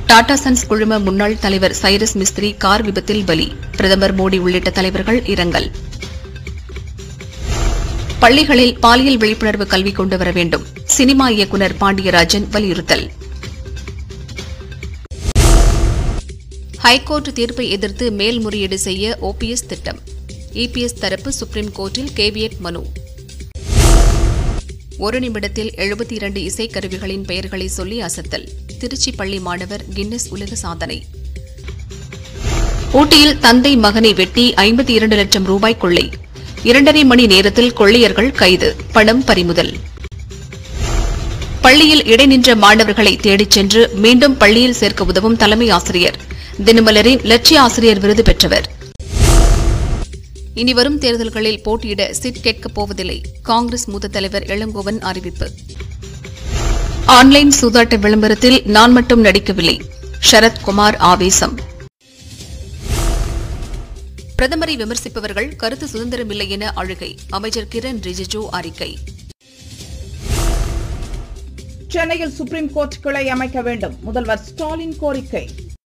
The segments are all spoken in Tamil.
டாடா சன்ஸ் குழும முன்னாள் தலைவர் சைரஸ் மிஸ்திரி கார் விபத்தில் பலி பிரதமர் மோடி உள்ளிட்ட தலைவர்கள் இரங்கல் பள்ளிகளில் பாலியல் விழிப்புணர்வு கல்வி கொண்டு வர வேண்டும் சினிமா இயக்குநர் பாண்டியராஜன் வலியுறுத்தல் ஹைகோர்ட் தீர்ப்பை எதிர்த்து மேல்முறையீடு செய்ய ஓபிஎஸ் திட்டம் இபிஎஸ் தரப்பு சுப்ரீம் கோர்ட்டில் கேவியட் மனு ஒரு நிமிடத்தில் எழுபத்தி இரண்டு இசைக்கருவிகளின் பெயர்களை சொல்லி அசத்தல் திருச்சி பள்ளி மாணவர் கின்னஸ் உலக சாதனை ஊட்டியில் தந்தை மகனை வெட்டி ஐம்பத்தி இரண்டு லட்சம் ரூபாய் கொள்ளை இரண்டரை மணி நேரத்தில் கொள்ளையர்கள் கைது பணம் பறிமுதல் பள்ளியில் இடைநின்ற மாணவர்களை தேடிச் சென்று மீண்டும் பள்ளியில் சேர்க்க உதவும் தலைமை ஆசிரியர் தினமலரின் லட்சிய ஆசிரியர் விருது பெற்றவர் இனிவரும் தேர்தல்களில் போட்டியிட சிட் கேட்கப் போவதில்லை காங்கிரஸ் மூத்த தலைவர் இளங்கோவன் அறிவிப்பு ஆன்லைன் சூதாட்ட விளம்பரத்தில் நான் மட்டும் நடிக்கவில்லை சரத்குமார் ஆவேசம் பிரதமரை விமர்சிப்பவர்கள் கருத்து சுதந்திரமில்லை என அழுகை அமைச்சர் கிரண் ரிஜிஜு அறிக்கை சென்னையில் சுப்ரீம் கோர்ட் கிளை அமைக்க வேண்டும் முதல்வர் ஸ்டாலின் கோரிக்கை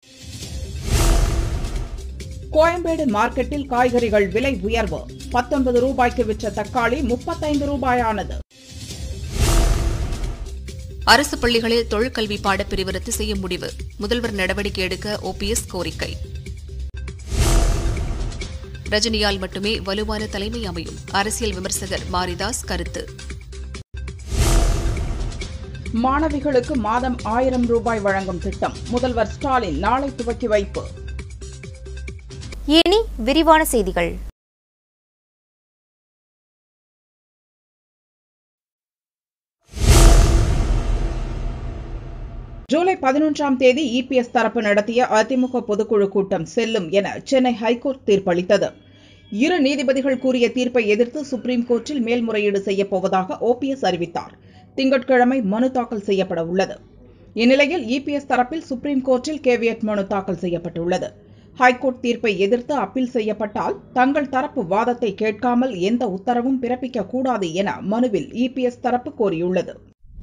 கோயம்பேடு மார்க்கெட்டில் காய்கறிகள் விலை உயர்வு பத்தொன்பது ரூபாய்க்கு விற்ற தக்காளி முப்பத்தைந்து ரூபாயானது அரசு பள்ளிகளில் தொழிற்கல்வி பாடப்பிரிவு ரத்து செய்ய முடிவு முதல்வர் நடவடிக்கை எடுக்க ஓபிஎஸ் கோரிக்கை ரஜினியால் மட்டுமே வலுவான தலைமை அமையும் அரசியல் விமர்சகர் மாரிதாஸ் கருத்து மாணவிகளுக்கு மாதம் ஆயிரம் ரூபாய் வழங்கும் திட்டம் முதல்வர் ஸ்டாலின் நாளை துவக்கி வைப்பு இனி விரிவான செய்திகள் ஜூலை பதினொன்றாம் தேதி இபிஎஸ் தரப்பு நடத்திய அதிமுக பொதுக்குழு கூட்டம் செல்லும் என சென்னை ஹைகோர்ட் தீர்ப்பளித்தது இரு நீதிபதிகள் கூறிய தீர்ப்பை எதிர்த்து சுப்ரீம் கோர்ட்டில் மேல்முறையீடு செய்யப் போவதாக ஓபிஎஸ் அறிவித்தார் திங்கட்கிழமை மனு தாக்கல் செய்யப்பட உள்ளது இந்நிலையில் இபிஎஸ் தரப்பில் சுப்ரீம் கோர்ட்டில் கேவியட் மனு தாக்கல் செய்யப்பட்டுள்ளது ஹைகோர்ட் தீர்ப்பை எதிர்த்து அப்பீல் செய்யப்பட்டால் தங்கள் தரப்பு வாதத்தை கேட்காமல் எந்த உத்தரவும் பிறப்பிக்க கூடாது என மனுவில் இபிஎஸ் தரப்பு கோரியுள்ளது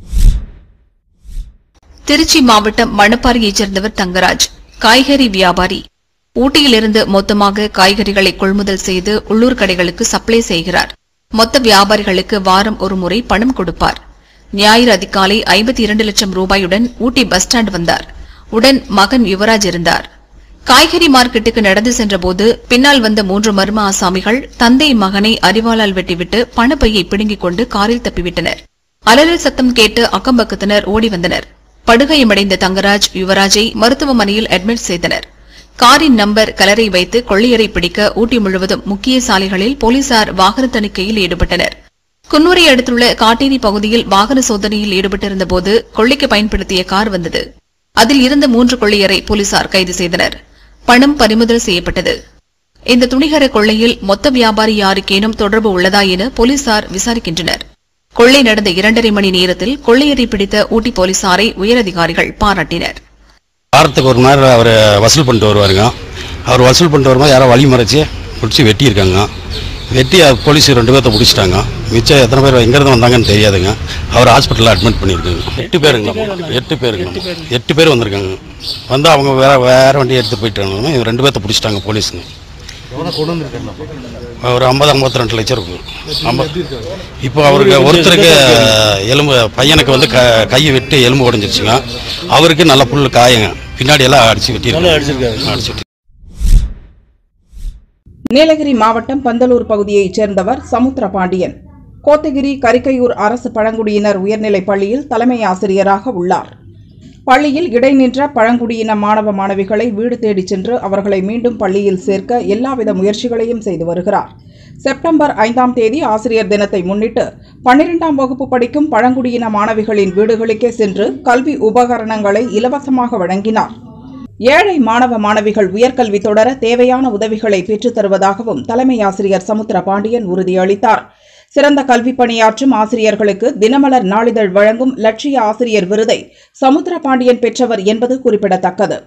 திருச்சி மாவட்டம் மணப்பாறையைச் சேர்ந்தவர் தங்கராஜ் காய்கறி வியாபாரி ஊட்டியிலிருந்து மொத்தமாக காய்கறிகளை கொள்முதல் செய்து உள்ளூர் கடைகளுக்கு சப்ளை செய்கிறார் மொத்த வியாபாரிகளுக்கு வாரம் ஒரு முறை பணம் கொடுப்பார் ஞாயிறு அதிகாலை ஐம்பத்தி இரண்டு லட்சம் ரூபாயுடன் ஊட்டி பஸ் ஸ்டாண்ட் வந்தார் உடன் மகன் யுவராஜ் இருந்தார் காய்கறி மார்க்கெட்டுக்கு நடந்து சென்றபோது பின்னால் வந்த மூன்று மர்ம ஆசாமிகள் தந்தை மகனை அறிவாளால் வெட்டிவிட்டு பணப்பையை பிடுங்கிக் கொண்டு காரில் தப்பிவிட்டனர் அலறல் சத்தம் கேட்டு அக்கம்பக்கத்தினர் ஓடி வந்தனர் படுகாயமடைந்த தங்கராஜ் யுவராஜை மருத்துவமனையில் அட்மிட் செய்தனர் காரின் நம்பர் கலரை வைத்து கொள்ளையரை பிடிக்க ஊட்டி முழுவதும் முக்கிய சாலைகளில் போலீசார் வாகன தணிக்கையில் ஈடுபட்டனர் குன்னூரை அடுத்துள்ள காட்டேரி பகுதியில் வாகன சோதனையில் ஈடுபட்டிருந்தபோது கொள்ளைக்கு பயன்படுத்திய கார் வந்தது அதில் இருந்த மூன்று கொள்ளையரை போலீசார் கைது செய்தனர் பணம் பறிமுதல் செய்யப்பட்டது இந்த துணிகர கொள்ளையில் மொத்த வியாபாரி யாருக்கேனும் தொடர்பு உள்ளதா என போலீசார் விசாரிக்கின்றனர் கொள்ளை நடந்த இரண்டரை மணி நேரத்தில் கொள்ளையரை பிடித்த ஊட்டி போலீசாரை உயரதிகாரிகள் பாராட்டினர் வாரத்துக்கு ஒரு நேரம் அவர் வசூல் பண்ணிட்டு வருவாருங்க அவர் வசூல் பண்ணிட்டு வரும்போது யாரோ வழி மறைச்சு பிடிச்சி வெட்டியிருக்காங்க வெட்டி அது போலீஸ் ரெண்டு பேர்த்த பிடிச்சிட்டாங்க மிச்சம் எத்தனை பேர் எங்கேருந்து வந்தாங்கன்னு தெரியாதுங்க அவர் ஹாஸ்பிட்டலில் அட்மிட் பண்ணியிருக்காங்க எட்டு பேருங்க எட்டு பேருங்க எட்டு பேர் வந்திருக்காங்க வந்து அவங்க வேற வேற வண்டி எடுத்து போயிட்டாங்க இவங்க ரெண்டு பேர்த்த பிடிச்சிட்டாங்க போலீஸுங்க ஒரு ஐம்பது ஐம்பத்தி ரெண்டு லட்சம் இருக்கும் ஐம்பது இப்போ அவருக்கு ஒருத்தருக்கு எலும்பு பையனுக்கு வந்து க கையை விட்டு எலும்பு உடஞ்சிருச்சுங்க அவருக்கு நல்ல புல் காயங்க பின்னாடி எல்லாம் அடிச்சு வெட்டி அடிச்சு வெட்டி நீலகிரி மாவட்டம் பந்தலூர் பகுதியைச் சேர்ந்தவர் சமுத்திர பாண்டியன் கோத்தகிரி கரிக்கையூர் அரசு பழங்குடியினர் உயர்நிலைப் பள்ளியில் தலைமை ஆசிரியராக உள்ளார் பள்ளியில் இடைநின்ற பழங்குடியின மாணவ மாணவிகளை வீடு தேடிச் சென்று அவர்களை மீண்டும் பள்ளியில் சேர்க்க எல்லாவித முயற்சிகளையும் செய்து வருகிறார் செப்டம்பர் ஐந்தாம் தேதி ஆசிரியர் தினத்தை முன்னிட்டு பன்னிரெண்டாம் வகுப்பு படிக்கும் பழங்குடியின மாணவிகளின் வீடுகளுக்கே சென்று கல்வி உபகரணங்களை இலவசமாக வழங்கினார் ஏழை மாணவ மாணவிகள் உயர்கல்வி தொடர தேவையான உதவிகளை பெற்றுத் தருவதாகவும் தலைமை ஆசிரியர் சமுத்திர பாண்டியன் உறுதியளித்தார் சிறந்த கல்வி பணியாற்றும் ஆசிரியர்களுக்கு தினமலர் நாளிதழ் வழங்கும் லட்சிய ஆசிரியர் விருதை சமுத்திர பாண்டியன் பெற்றவர் என்பது குறிப்பிடத்தக்கது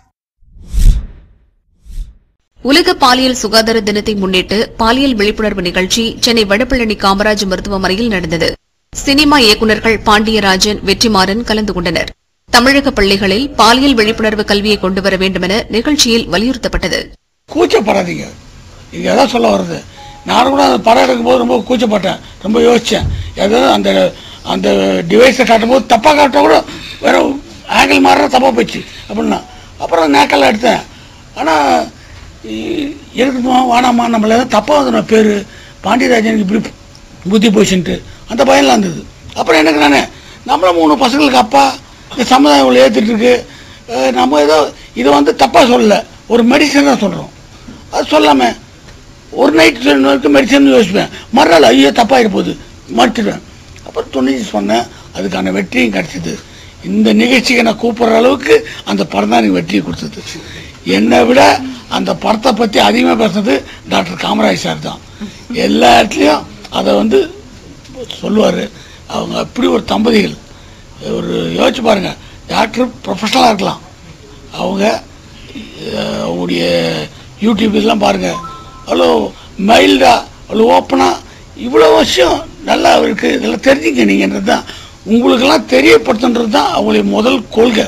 உலக பாலியல் சுகாதார தினத்தை முன்னிட்டு பாலியல் விழிப்புணர்வு நிகழ்ச்சி சென்னை வடபழனி காமராஜ் மருத்துவமனையில் நடந்தது சினிமா இயக்குநர்கள் பாண்டியராஜன் வெற்றிமாறன் கலந்து கொண்டனர் தமிழக பள்ளிகளில் பாலியல் விழிப்புணர்வு கல்வியை கொண்டுவர வேண்டுமென நிகழ்ச்சியில் வலியுறுத்தப்பட்டது கூச்சப்படாதீங்க இது எதாவது சொல்ல வருது நான் கூட அந்த படம் எடுக்கும்போது ரொம்ப கூச்சப்பட்டேன் ரொம்ப யோசித்தேன் ஏதாவது அந்த அந்த டிவைஸை காட்டும்போது தப்பாக காட்ட கூட வேற ஆங்கிள் மாறுற தப்பாக போச்சு அப்படின்னா அப்புறம் நேக்கெல்லாம் எடுத்தேன் ஆனால் எடுக்கணுமா வானாமா நம்மள ஏதாவது தப்பாக வந்து நான் பேர் பாண்டியராஜனுக்கு இப்படி புத்தி போச்சுன்ட்டு அந்த பயம்லாம் இருந்தது அப்புறம் எனக்கு நானே நம்மள மூணு பசங்களுக்கு அப்பா இந்த சமுதாயம் இவ்வளோ ஏற்றிட்டு இருக்கு அஹ் நம்ம ஏதோ இதை வந்து தப்பாக சொல்லலை ஒரு மெடிசன் தான் சொல்கிறோம் அது சொல்லாமல் ஒரு நைட் சொன்னதுக்கு மெடிசன் யோசிப்பேன் மறுநாள் ஐயோ தப்பாயிட போகுது மறுத்துடுவேன் அப்புறம் துணிஞ்சு சொன்னேன் அதுக்கான வெற்றியும் கிடச்சிது இந்த நிகழ்ச்சிக்கு நான் கூப்பிட்ற அளவுக்கு அந்த படம் தான் எனக்கு வெற்றியை கொடுத்தது என்னை விட அந்த படத்தை பற்றி அதிகமாக பேசுனது டாக்டர் காமராஜ் சார் தான் எல்லா இடத்துலையும் அதை வந்து சொல்லுவார் அவங்க அப்படி ஒரு தம்பதிகள் ஒரு யோசிச்சு பாருங்க டாக்டர் ப்ரொஃபஷனலாக இருக்கலாம் அவங்க அஹ், அவங்களுடைய யூடியூப் இதெல்லாம் பாருங்க அவ்வளோ மைல்டாக அவ்வளோ ஓப்பனாக இவ்வளோ விஷயம் நல்லா இருக்குது இதெல்லாம் தெரிஞ்சுங்க நீங்கன்றது தான் உங்களுக்கெல்லாம் தெரியப்படுத்துன்றது தான் அவங்களுடைய முதல் கொள்கை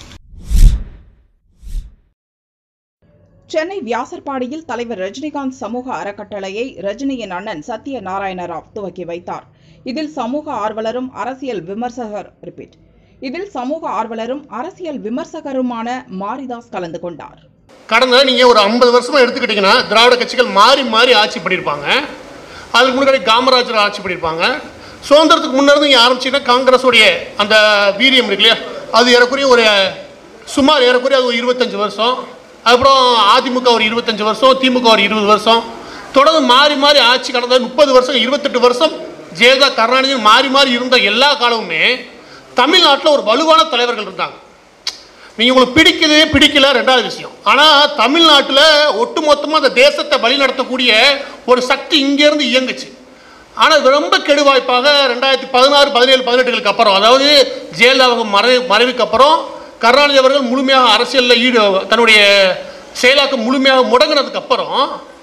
சென்னை வியாசர்பாடியில் தலைவர் ரஜினிகாந்த் சமூக அறக்கட்டளையை ரஜினியின் அண்ணன் சத்ய நாராயண ராவ் துவக்கி வைத்தார் இதில் சமூக ஆர்வலரும் அரசியல் விமர்சகர் ரிப்பீட் இதில் சமூக ஆர்வலரும் அரசியல் விமர்சகருமான மாரிதாஸ் கலந்து கொண்டார் கடந்த நீங்கள் ஒரு ஐம்பது வருஷமாக எடுத்துக்கிட்டிங்கன்னா திராவிட கட்சிகள் மாறி மாறி ஆட்சி பண்ணியிருப்பாங்க அதுக்கு முன்னாடி காமராஜர் ஆட்சி பண்ணியிருப்பாங்க சுதந்திரத்துக்கு முன்னேருந்து இங்கே ஆரம்பிச்சிங்கன்னா காங்கிரஸுடைய அந்த வீரியம் இருக்கு இல்லையா அது ஏறக்குறைய ஒரு சுமார் ஏறக்குறைய அது ஒரு இருபத்தஞ்சு வருஷம் அப்புறம் அதிமுக ஒரு இருபத்தஞ்சு வருஷம் திமுக ஒரு இருபது வருஷம் தொடர்ந்து மாறி மாறி ஆட்சி கடந்த முப்பது வருஷம் இருபத்தெட்டு வருஷம் ஜெயலலிதா கருணாநிதி மாறி மாறி இருந்த எல்லா காலமுமே தமிழ்நாட்டில் ஒரு வலுவான தலைவர்கள் இருந்தாங்க நீங்கள் உங்களுக்கு பிடிக்குது பிடிக்கல ரெண்டாவது விஷயம் ஆனால் தமிழ்நாட்டில் ஒட்டுமொத்தமாக அந்த தேசத்தை வழிநடத்தக்கூடிய ஒரு சக்தி இங்கேருந்து இயங்குச்சு ஆனால் இது ரொம்ப கெடுவாய்ப்பாக ரெண்டாயிரத்தி பதினாறு பதினேழு பதினெட்டுகளுக்கு அப்புறம் அதாவது ஜெயலலிதா அவங்க மறை மறைவுக்கு அப்புறம் கருணாநிதி அவர்கள் முழுமையாக அரசியலில் ஈடு தன்னுடைய செயலாக்கம் முழுமையாக முடங்கினதுக்கு அப்புறம்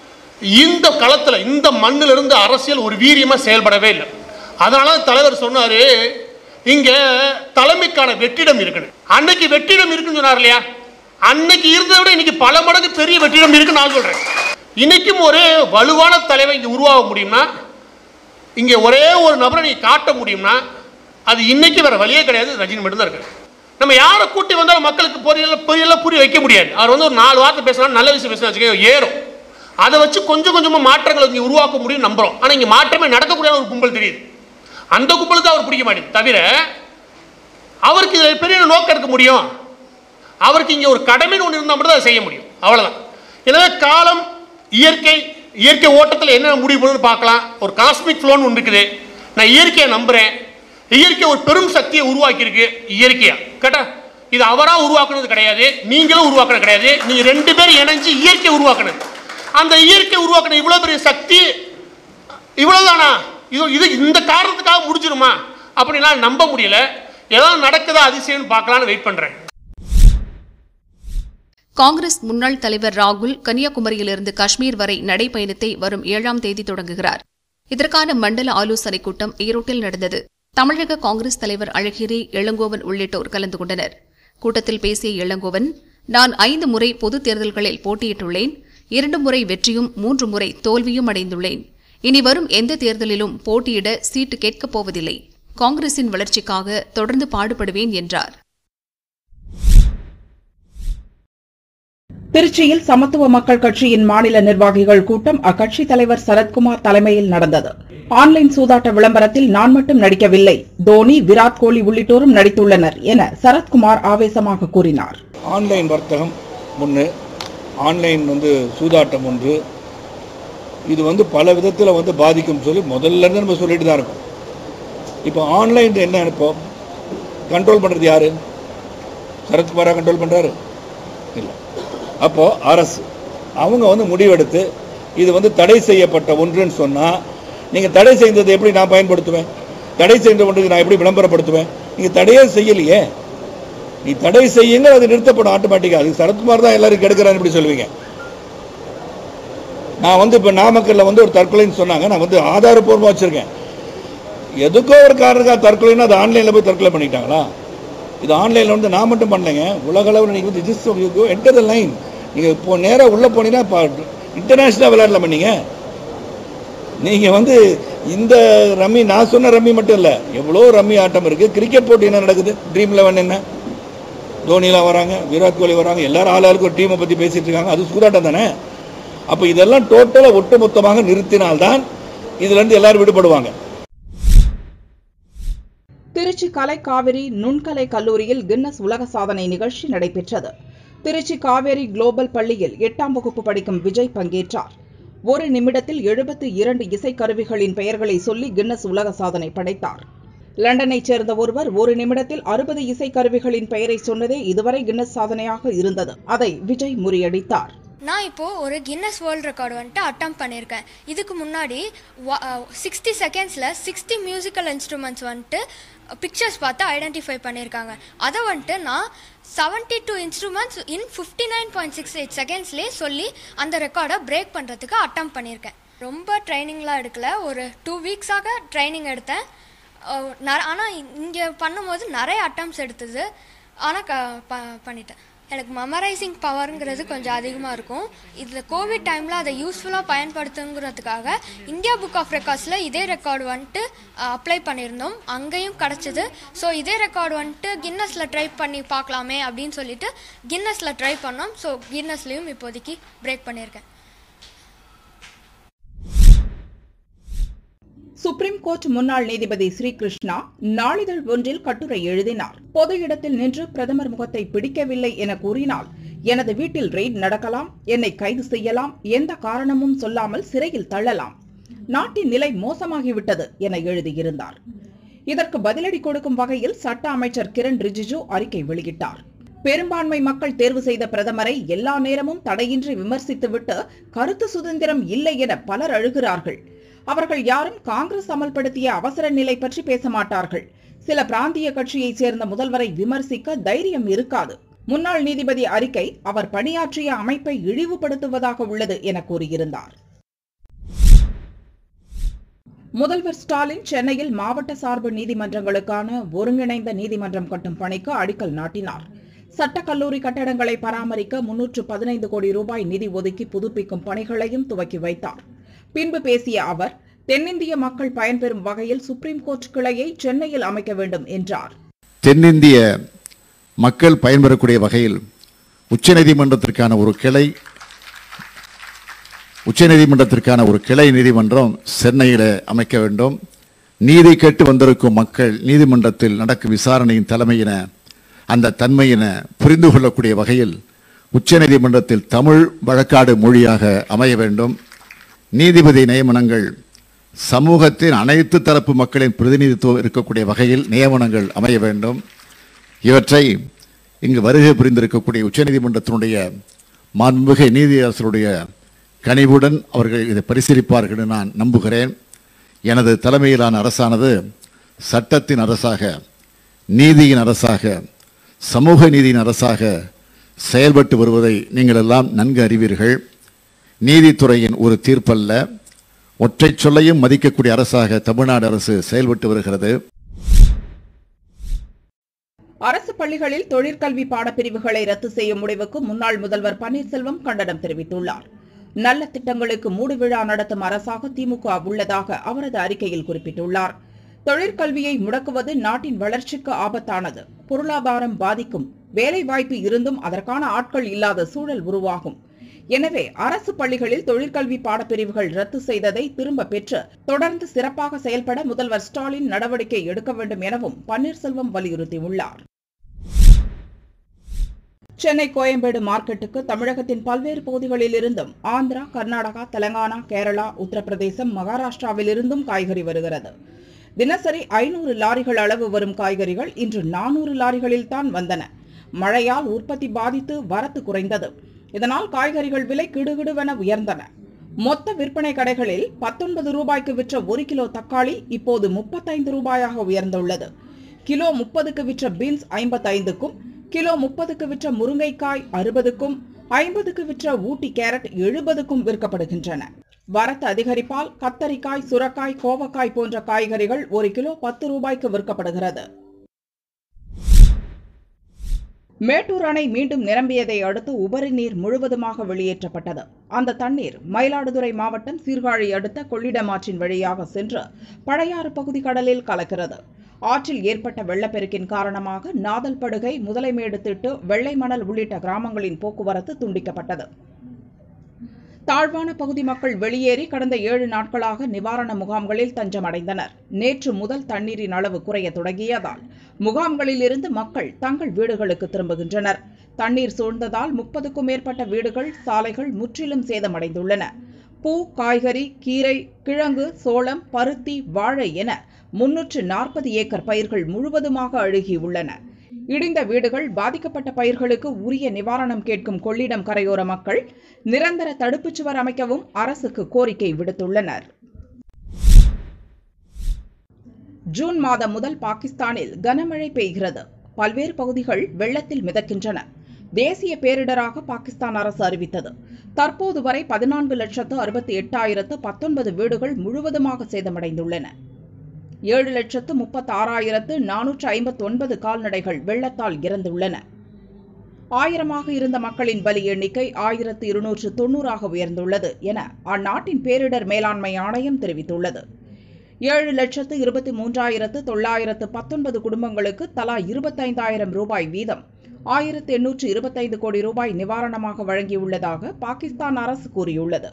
இந்த களத்தில் இந்த மண்ணிலிருந்து அரசியல் ஒரு வீரியமாக செயல்படவே இல்லை அதனால தலைவர் சொன்னார் இங்கே தலைமைக்கான வெற்றிடம் இருக்குன்னு அன்னைக்கு வெற்றிடம் இருக்குன்னு சொன்னார் இல்லையா அன்னைக்கு இருந்ததை விட இன்னைக்கு பல மடங்கு பெரிய வெற்றிடம் இருக்குன்னு நான் சொல்கிறேன் இன்னைக்கும் ஒரு வலுவான தலைவர் இங்கே உருவாக முடியும்னா இங்கே ஒரே ஒரு நபரை நீ காட்ட முடியும்னா அது இன்னைக்கு வேற வழியே கிடையாது ரஜினி மட்டும்தான் இருக்கு நம்ம யாரை கூட்டி வந்தாலும் மக்களுக்கு பொரியல பொரியல புரிய வைக்க முடியாது அவர் வந்து ஒரு நாலு வார்த்தை பேசினா நல்ல விஷயம் பேசினா வச்சுக்க ஏறும் அதை வச்சு கொஞ்சம் கொஞ்சமாக மாற்றங்களை இங்கே உருவாக்க முடியும் நம்புறோம் ஆனால் இங்கே மாற்றமே நடக்கக்கூடிய ஒரு கும்பல் தெரியுது அந்த கும்பலுக்கு அவர் பிடிக்க மாட்டேங்குது தவிர அவருக்கு இதில் பெரிய நோக்கம் எடுக்க முடியும் அவருக்கு இங்கே ஒரு கடமைன்னு ஒன்று இருந்தால் மட்டும் தான் அதை செய்ய முடியும் அவ்வளோதான் எனவே காலம் இயற்கை இயற்கை ஓட்டத்தில் என்ன முடிவு பண்ணுன்னு பார்க்கலாம் ஒரு காஸ்மிக் ஃப்ளோன்னு ஒன்று இருக்குது நான் இயற்கையை நம்புகிறேன் இயற்கை ஒரு பெரும் சக்தியை உருவாக்கியிருக்கு இயற்கையா கேட்டா இது அவராக உருவாக்குனது கிடையாது நீங்களும் உருவாக்குனது கிடையாது நீங்கள் ரெண்டு பேரும் இணைஞ்சு இயற்கை உருவாக்குனது அந்த இயற்கை உருவாக்குன இவ்வளோ பெரிய சக்தி இவ்வளவுதானா இது இது இந்த காரணத்துக்காக முடிஞ்சிருமா அப்படிலாம் நம்ப முடியல ஏதாவது நடக்குதா அதிசயம்னு பார்க்கலான்னு வெயிட் பண்றேன் காங்கிரஸ் முன்னாள் தலைவர் ராகுல் கன்னியாகுமரியிலிருந்து காஷ்மீர் வரை நடைபயணத்தை வரும் ஏழாம் தேதி தொடங்குகிறார் இதற்கான மண்டல ஆலோசனைக் கூட்டம் ஈரோட்டில் நடந்தது தமிழக காங்கிரஸ் தலைவர் அழகிரி இளங்கோவன் உள்ளிட்டோர் கலந்து கொண்டனர் கூட்டத்தில் பேசிய இளங்கோவன் நான் ஐந்து முறை பொதுத் தேர்தல்களில் போட்டியிட்டுள்ளேன் இரண்டு முறை வெற்றியும் மூன்று முறை தோல்வியும் அடைந்துள்ளேன் இனி வரும் எந்த தேர்தலிலும் போட்டியிட சீட்டு கேட்கப் போவதில்லை காங்கிரசின் வளர்ச்சிக்காக தொடர்ந்து பாடுபடுவேன் என்றார் திருச்சியில் சமத்துவ மக்கள் கட்சியின் மாநில நிர்வாகிகள் கூட்டம் அக்கட்சி தலைவர் சரத்குமார் தலைமையில் நடந்தது ஆன்லைன் சூதாட்ட விளம்பரத்தில் நான் மட்டும் நடிக்கவில்லை தோனி விராட் கோலி உள்ளிட்டோரும் நடித்துள்ளனர் என சரத்குமார் ஆவேசமாக கூறினார் ஆன்லைன் வர்த்தகம் ஒன்று ஆன்லைன் வந்து சூதாட்டம் ஒன்று இது வந்து பல விதத்தில் வந்து பாதிக்கும் சொல்லி முதல்ல இருந்து நம்ம சொல்லிட்டு தான் இருக்கோம் இப்போ ஆன்லைன் என்ன இப்போ கண்ட்ரோல் பண்ணுறது யார் சரத்குமாரா கண்ட்ரோல் பண்ணுறாரு இல்லை அப்போது அரசு அவங்க வந்து முடிவெடுத்து இது வந்து தடை செய்யப்பட்ட ஒன்றுன்னு சொன்னால் நீங்கள் தடை செய்ததை எப்படி நான் பயன்படுத்துவேன் தடை செய்த ஒன்றுக்கு நான் எப்படி விளம்பரப்படுத்துவேன் நீங்கள் தடையே செய்யலையே நீ தடை செய்யுங்க அது நிறுத்தப்படும் ஆட்டோமேட்டிக்காக அது சரத்குமார் தான் எல்லாரும் கெடுக்கிறான்னு இப்படி சொல்லுவீங்க நான் வந்து இப்போ நாமக்கல்ல வந்து ஒரு தற்கொலைன்னு சொன்னாங்க நான் வந்து ஆதாரப்பூர்வமாக வச்சுருக்கேன் எதுக்கோ ஒரு காரணத்துக்காக தற்கொலைன்னா அது ஆன்லைனில் போய் தற்கொலை பண்ணிட்டாங்களா இது ஆன்லைனில் வந்து நான் மட்டும் பண்ணலைங்க உலகளவில் நீங்கள் வந்து ஜிஸ் யூ என்டர் த லைன் நீங்கள் இப்போ நேராக உள்ளே போனீங்கன்னா இப்போ இன்டர்நேஷ்னலாக விளையாடலாமா நீங்கள் நீங்கள் வந்து இந்த ரம்மி நான் சொன்ன ரம்மி மட்டும் இல்லை எவ்வளோ ரம்மி ஆட்டம் இருக்குது கிரிக்கெட் போட்டி என்ன நடக்குது ட்ரீம் லெவன் என்ன தோனிலாம் வராங்க விராட் கோலி வராங்க எல்லாரும் ஆளாளுக்கு ஒரு டீமை பற்றி பேசிகிட்டு இருக்காங்க அது சூதாட்டம் தானே அப்போ இதெல்லாம் டோட்டலாக ஒட்டுமொத்தமாக நிறுத்தினால்தான் இதுலேருந்து எல்லாரும் விடுபடுவாங்க திருச்சி கலை காவிரி நுண்கலை கல்லூரியில் கின்னஸ் உலக சாதனை நிகழ்ச்சி நடைபெற்றது திருச்சி காவேரி குளோபல் பள்ளியில் எட்டாம் வகுப்பு படிக்கும் விஜய் பங்கேற்றார் ஒரு நிமிடத்தில் எழுபத்து இரண்டு இசைக்கருவிகளின் பெயர்களை சொல்லி கின்னஸ் உலக சாதனை படைத்தார் லண்டனைச் சேர்ந்த ஒருவர் ஒரு நிமிடத்தில் அறுபது இசைக்கருவிகளின் பெயரை சொன்னதே இதுவரை கின்னஸ் சாதனையாக இருந்தது அதை விஜய் முறியடித்தார் நான் இப்போது ஒரு கின்னஸ் வேர்ல்ட் ரெக்கார்டு வந்துட்டு அட்டம் பண்ணியிருக்கேன் இதுக்கு முன்னாடி சிக்ஸ்டி செகண்ட்ஸில் சிக்ஸ்டி மியூசிக்கல் இன்ஸ்ட்ருமெண்ட்ஸ் வந்துட்டு பிக்சர்ஸ் பார்த்து ஐடென்டிஃபை பண்ணியிருக்காங்க அதை வந்துட்டு நான் seventy two instruments in fifty nine point six eight செகண்ட்ஸ்லேயே சொல்லி அந்த ரெக்கார்டை பிரேக் பண்ணுறதுக்கு அட்டம் பண்ணியிருக்கேன் ரொம்ப ட்ரைனிங்லாம் எடுக்கல ஒரு டூ வீக்ஸாக ட்ரைனிங் எடுத்தேன் ஆனால் இங்கே பண்ணும்போது நிறைய அட்டம்ஸ் எடுத்தது ஆனால் க ப பண்ணிட்டேன் எனக்கு மெமரைசிங் பவருங்கிறது கொஞ்சம் அதிகமாக இருக்கும் இதில் கோவிட் டைமில் அதை யூஸ்ஃபுல்லாக பயன்படுத்துங்கிறதுக்காக இந்தியா புக் ஆஃப் ரெக்கார்ட்ஸில் இதே ரெக்கார்டு வந்துட்டு அப்ளை பண்ணியிருந்தோம் அங்கேயும் கிடச்சிது ஸோ இதே ரெக்கார்டு வந்துட்டு கின்னஸில் ட்ரை பண்ணி பார்க்கலாமே அப்படின்னு சொல்லிட்டு கின்னஸில் ட்ரை பண்ணோம் ஸோ கின்னஸ்லேயும் இப்போதைக்கு பிரேக் பண்ணியிருக்கேன் சுப்ரீம் கோர்ட் முன்னாள் நீதிபதி ஸ்ரீகிருஷ்ணா நாளிதழ் ஒன்றில் கட்டுரை எழுதினார் பொது இடத்தில் நின்று பிரதமர் முகத்தை பிடிக்கவில்லை என கூறினால் எனது வீட்டில் ரெய்ட் நடக்கலாம் என்னை கைது செய்யலாம் எந்த காரணமும் சொல்லாமல் சிறையில் தள்ளலாம் நாட்டின் நிலை மோசமாகிவிட்டது என எழுதியிருந்தார் இதற்கு பதிலடி கொடுக்கும் வகையில் சட்ட அமைச்சர் கிரண் ரிஜிஜு அறிக்கை வெளியிட்டார் பெரும்பான்மை மக்கள் தேர்வு செய்த பிரதமரை எல்லா நேரமும் தடையின்றி விமர்சித்துவிட்டு கருத்து சுதந்திரம் இல்லை என பலர் அழுகிறார்கள் அவர்கள் யாரும் காங்கிரஸ் அமல்படுத்திய அவசர நிலை பற்றி பேச மாட்டார்கள் சில பிராந்திய கட்சியைச் சேர்ந்த முதல்வரை விமர்சிக்க தைரியம் இருக்காது முன்னாள் நீதிபதி அறிக்கை அவர் பணியாற்றிய அமைப்பை இழிவுபடுத்துவதாக உள்ளது என கூறியிருந்தார் முதல்வர் ஸ்டாலின் சென்னையில் மாவட்ட சார்பு நீதிமன்றங்களுக்கான ஒருங்கிணைந்த நீதிமன்றம் கட்டும் பணிக்கு அடிக்கல் நாட்டினார் சட்டக்கல்லூரி கட்டடங்களை பராமரிக்க முன்னூற்று பதினைந்து கோடி ரூபாய் நிதி ஒதுக்கி புதுப்பிக்கும் பணிகளையும் துவக்கி வைத்தார் பின்பு பேசிய அவர் தென்னிந்திய மக்கள் பயன்பெறும் வகையில் சுப்ரீம் கோர்ட் கிளையை சென்னையில் அமைக்க வேண்டும் என்றார் தென்னிந்திய மக்கள் பயன்பெறக்கூடிய வகையில் உச்சநீதிமன்றத்திற்கான ஒரு கிளை உச்சநீதிமன்றத்திற்கான ஒரு கிளை நீதிமன்றம் சென்னையில் அமைக்க வேண்டும் நீதி கேட்டு வந்திருக்கும் மக்கள் நீதிமன்றத்தில் நடக்கும் விசாரணையின் தலைமையின அந்த தன்மையின புரிந்து கொள்ளக்கூடிய வகையில் உச்சநீதிமன்றத்தில் தமிழ் வழக்காடு மொழியாக அமைய வேண்டும் நீதிபதி நியமனங்கள் சமூகத்தின் அனைத்து தரப்பு மக்களின் பிரதிநிதித்துவம் இருக்கக்கூடிய வகையில் நியமனங்கள் அமைய வேண்டும் இவற்றை இங்கு வருகை புரிந்திருக்கக்கூடிய உச்சநீதிமன்றத்தினுடைய மாண்புமிகு நீதியரசருடைய கனிவுடன் அவர்கள் இதை பரிசீலிப்பார்கள் என்று நான் நம்புகிறேன் எனது தலைமையிலான அரசானது சட்டத்தின் அரசாக நீதியின் அரசாக சமூக நீதியின் அரசாக செயல்பட்டு வருவதை நீங்கள் எல்லாம் நன்கு அறிவீர்கள் நீதித்துறையின் ஒரு தீர்ப்பல்ல ஒற்றை சொல்லையும் மதிக்கக்கூடிய அரசாக தமிழ்நாடு அரசு செயல்பட்டு வருகிறது அரசு பள்ளிகளில் தொழிற்கல்வி பாடப்பிரிவுகளை ரத்து செய்யும் முடிவுக்கு முன்னாள் முதல்வர் பன்னீர்செல்வம் கண்டனம் தெரிவித்துள்ளார் நல்ல திட்டங்களுக்கு மூடு விழா நடத்தும் அரசாக திமுக உள்ளதாக அவரது அறிக்கையில் குறிப்பிட்டுள்ளார் தொழிற்கல்வியை முடக்குவது நாட்டின் வளர்ச்சிக்கு ஆபத்தானது பொருளாதாரம் பாதிக்கும் வேலை வாய்ப்பு இருந்தும் அதற்கான ஆட்கள் இல்லாத சூழல் உருவாகும் எனவே அரசு பள்ளிகளில் தொழிற்கல்வி பாடப்பிரிவுகள் ரத்து செய்ததை திரும்ப பெற்று தொடர்ந்து சிறப்பாக செயல்பட முதல்வர் ஸ்டாலின் நடவடிக்கை எடுக்க வேண்டும் எனவும் பன்னீர்செல்வம் வலியுறுத்தியுள்ளார் சென்னை கோயம்பேடு மார்க்கெட்டுக்கு தமிழகத்தின் பல்வேறு பகுதிகளில் இருந்தும் ஆந்திரா கர்நாடகா தெலங்கானா கேரளா உத்தரப்பிரதேசம் மகாராஷ்டிராவிலிருந்தும் காய்கறி வருகிறது தினசரி ஐநூறு லாரிகள் அளவு வரும் காய்கறிகள் இன்று நானூறு லாரிகளில் தான் வந்தன மழையால் உற்பத்தி பாதித்து வரத்து குறைந்தது இதனால் காய்கறிகள் விலை கிடுகிடுவென உயர்ந்தன மொத்த விற்பனை கடைகளில் பத்தொன்பது ரூபாய்க்கு விற்ற ஒரு கிலோ தக்காளி இப்போது முப்பத்தைந்து ரூபாயாக உயர்ந்துள்ளது கிலோ முப்பதுக்கு விற்ற பீன்ஸ் ஐம்பத்தைந்துக்கும் கிலோ முப்பதுக்கு விற்ற முருங்கைக்காய் அறுபதுக்கும் ஐம்பதுக்கு விற்ற ஊட்டி கேரட் எழுபதுக்கும் விற்கப்படுகின்றன வரத்து அதிகரிப்பால் கத்தரிக்காய் சுரக்காய் கோவக்காய் போன்ற காய்கறிகள் ஒரு கிலோ பத்து ரூபாய்க்கு விற்கப்படுகிறது மேட்டூர் அணை மீண்டும் நிரம்பியதை அடுத்து உபரி நீர் முழுவதுமாக வெளியேற்றப்பட்டது அந்த தண்ணீர் மயிலாடுதுறை மாவட்டம் சீர்காழி அடுத்த கொள்ளிடம் ஆற்றின் வழியாக சென்று பழையாறு பகுதி கடலில் கலக்கிறது ஆற்றில் ஏற்பட்ட வெள்ளப்பெருக்கின் காரணமாக நாதல்படுகை முதலைமேடு திட்டு வெள்ளை மணல் உள்ளிட்ட கிராமங்களின் போக்குவரத்து துண்டிக்கப்பட்டது தாழ்வான பகுதி மக்கள் வெளியேறி கடந்த ஏழு நாட்களாக நிவாரண முகாம்களில் தஞ்சமடைந்தனர் நேற்று முதல் தண்ணீரின் அளவு குறைய தொடங்கியதால் முகாம்களில் இருந்து மக்கள் தங்கள் வீடுகளுக்கு திரும்புகின்றனர் தண்ணீர் சூழ்ந்ததால் முப்பதுக்கும் மேற்பட்ட வீடுகள் சாலைகள் முற்றிலும் சேதமடைந்துள்ளன பூ காய்கறி கீரை கிழங்கு சோளம் பருத்தி வாழை என முன்னூற்று நாற்பது ஏக்கர் பயிர்கள் முழுவதுமாக அழுகியுள்ளன இடிந்த வீடுகள் பாதிக்கப்பட்ட பயிர்களுக்கு உரிய நிவாரணம் கேட்கும் கொள்ளிடம் கரையோர மக்கள் நிரந்தர தடுப்புச் சுவர் அமைக்கவும் அரசுக்கு கோரிக்கை விடுத்துள்ளனர் ஜூன் மாதம் முதல் பாகிஸ்தானில் கனமழை பெய்கிறது பல்வேறு பகுதிகள் வெள்ளத்தில் மிதக்கின்றன தேசிய பேரிடராக பாகிஸ்தான் அரசு அறிவித்தது தற்போது வரை பதினான்கு லட்சத்து அறுபத்தி எட்டாயிரத்து பத்தொன்பது வீடுகள் முழுவதுமாக சேதமடைந்துள்ளன ஏழு லட்சத்து முப்பத்தி ஆறாயிரத்து நானூற்று ஐம்பத்தி ஒன்பது கால்நடைகள் வெள்ளத்தால் இறந்துள்ளன ஆயிரமாக இருந்த மக்களின் பலி எண்ணிக்கை ஆயிரத்து இருநூற்று தொன்னூறாக உயர்ந்துள்ளது என அந்நாட்டின் பேரிடர் மேலாண்மை ஆணையம் தெரிவித்துள்ளது ஏழு லட்சத்து இருபத்தி மூன்றாயிரத்து தொள்ளாயிரத்து பத்தொன்பது குடும்பங்களுக்கு தலா இருபத்தைந்தாயிரம் ரூபாய் வீதம் ஆயிரத்து எண்ணூற்று இருபத்தைந்து கோடி ரூபாய் நிவாரணமாக வழங்கியுள்ளதாக பாகிஸ்தான் அரசு கூறியுள்ளது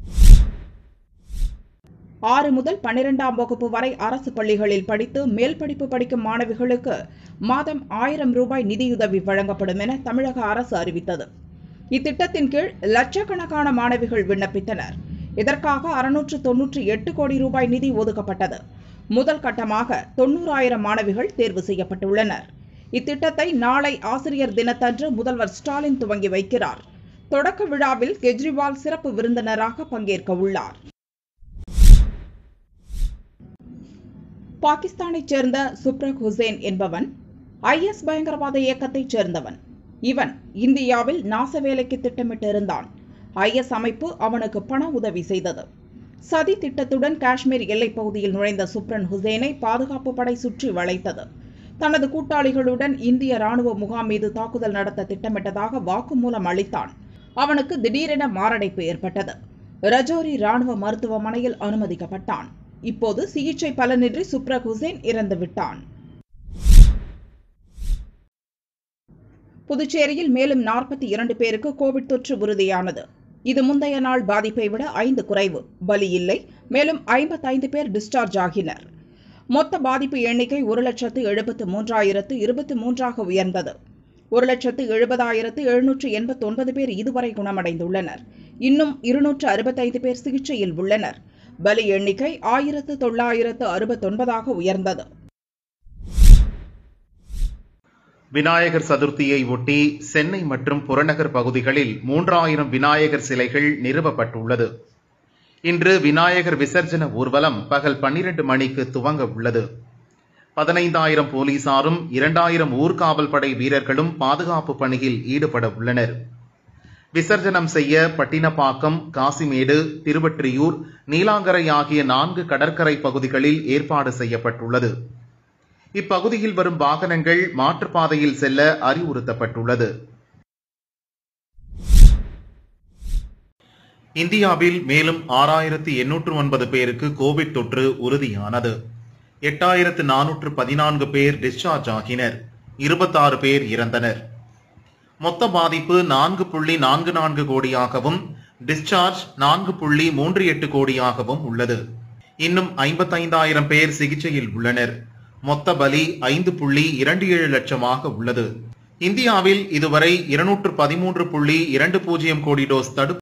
ஆறு முதல் பன்னிரெண்டாம் வகுப்பு வரை அரசு பள்ளிகளில் படித்து மேல் படிப்பு படிக்கும் மாணவிகளுக்கு மாதம் ஆயிரம் ரூபாய் நிதியுதவி வழங்கப்படும் என தமிழக அரசு அறிவித்தது இத்திட்டத்தின் கீழ் லட்சக்கணக்கான மாணவிகள் விண்ணப்பித்தனர் இதற்காக அறுநூற்று தொன்னூற்றி எட்டு கோடி ரூபாய் நிதி ஒதுக்கப்பட்டது முதல் கட்டமாக தொன்னூறாயிரம் மாணவிகள் தேர்வு செய்யப்பட்டுள்ளனர் இத்திட்டத்தை நாளை ஆசிரியர் தினத்தன்று முதல்வர் ஸ்டாலின் துவங்கி வைக்கிறார் தொடக்க விழாவில் கெஜ்ரிவால் சிறப்பு விருந்தினராக பங்கேற்க உள்ளார் பாகிஸ்தானைச் சேர்ந்த சுப்ரக் ஹுசேன் என்பவன் ஐஎஸ் பயங்கரவாத இயக்கத்தைச் சேர்ந்தவன் இவன் இந்தியாவில் நாச வேலைக்கு திட்டமிட்டிருந்தான் ஐஎஸ் அமைப்பு அவனுக்கு பண உதவி செய்தது சதி திட்டத்துடன் காஷ்மீர் எல்லைப் பகுதியில் நுழைந்த சுப்ரன் ஹுசேனை பாதுகாப்பு படை சுற்றி வளைத்தது தனது கூட்டாளிகளுடன் இந்திய ராணுவ முகாம் மீது தாக்குதல் நடத்த திட்டமிட்டதாக வாக்குமூலம் அளித்தான் அவனுக்கு திடீரென மாரடைப்பு ஏற்பட்டது ரஜோரி ராணுவ மருத்துவமனையில் அனுமதிக்கப்பட்டான் இப்போது சிகிச்சை பலனின்றி சுப்ரக் ஹுசேன் இறந்து விட்டான் புதுச்சேரியில் மேலும் நாற்பத்தி இரண்டு பேருக்கு கோவிட் தொற்று உறுதியானது இது முந்தைய நாள் பாதிப்பை விட ஐந்து குறைவு பலி இல்லை மேலும் ஐம்பத்தைந்து பேர் டிஸ்சார்ஜ் ஆகினர் மொத்த பாதிப்பு எண்ணிக்கை ஒரு லட்சத்து எழுபத்து மூன்றாயிரத்து இருபத்தி மூன்றாக உயர்ந்தது ஒரு லட்சத்து எழுபதாயிரத்து எழுநூற்று எண்பத்தி ஒன்பது பேர் இதுவரை குணமடைந்துள்ளனர் இன்னும் இருநூற்று அறுபத்தைந்து பேர் சிகிச்சையில் உள்ளனர் பலி எண்ணிக்கை ஆயிரத்து தொள்ளாயிரத்து அறுபத்தொன்பதாக உயர்ந்தது விநாயகர் சதுர்த்தியை ஒட்டி சென்னை மற்றும் புறநகர் பகுதிகளில் மூன்றாயிரம் விநாயகர் சிலைகள் நிறுவப்பட்டுள்ளது இன்று விநாயகர் விசர்ஜன ஊர்வலம் பகல் பன்னிரண்டு மணிக்கு துவங்க உள்ளது பதினைந்தாயிரம் போலீசாரும் இரண்டாயிரம் ஊர்காவல் படை வீரர்களும் பாதுகாப்பு பணியில் ஈடுபட உள்ளனர் விசர்ஜனம் செய்ய பட்டினப்பாக்கம் காசிமேடு திருவற்றியூர் நீலாங்கரை ஆகிய நான்கு கடற்கரை பகுதிகளில் ஏற்பாடு செய்யப்பட்டுள்ளது இப்பகுதியில் வரும் வாகனங்கள் மாற்றுப்பாதையில் செல்ல அறிவுறுத்தப்பட்டுள்ளது இந்தியாவில் மேலும் ஆறாயிரத்தி எண்ணூற்று ஒன்பது பேருக்கு கோவிட் தொற்று உறுதியானது எட்டாயிரத்து நானூற்று பதினான்கு பேர் டிஸ்சார்ஜ் ஆகினர் இருபத்தாறு பேர் இறந்தனர் மொத்த பாதிப்பு நான்கு புள்ளி நான்கு நான்கு கோடியாகவும் டிஸ்சார்ஜ் நான்கு புள்ளி மூன்று எட்டு கோடியாகவும் உள்ளது இன்னும் ஐம்பத்தைந்தாயிரம் பேர் சிகிச்சையில் உள்ளனர் மொத்த பலி ஐந்து புள்ளி இரண்டு ஏழு லட்சமாக உள்ளது இந்தியாவில் இதுவரை இருநூற்று பதிமூன்று புள்ளி இரண்டு பூஜ்ஜியம் கோடி டோஸ் தடுப்பு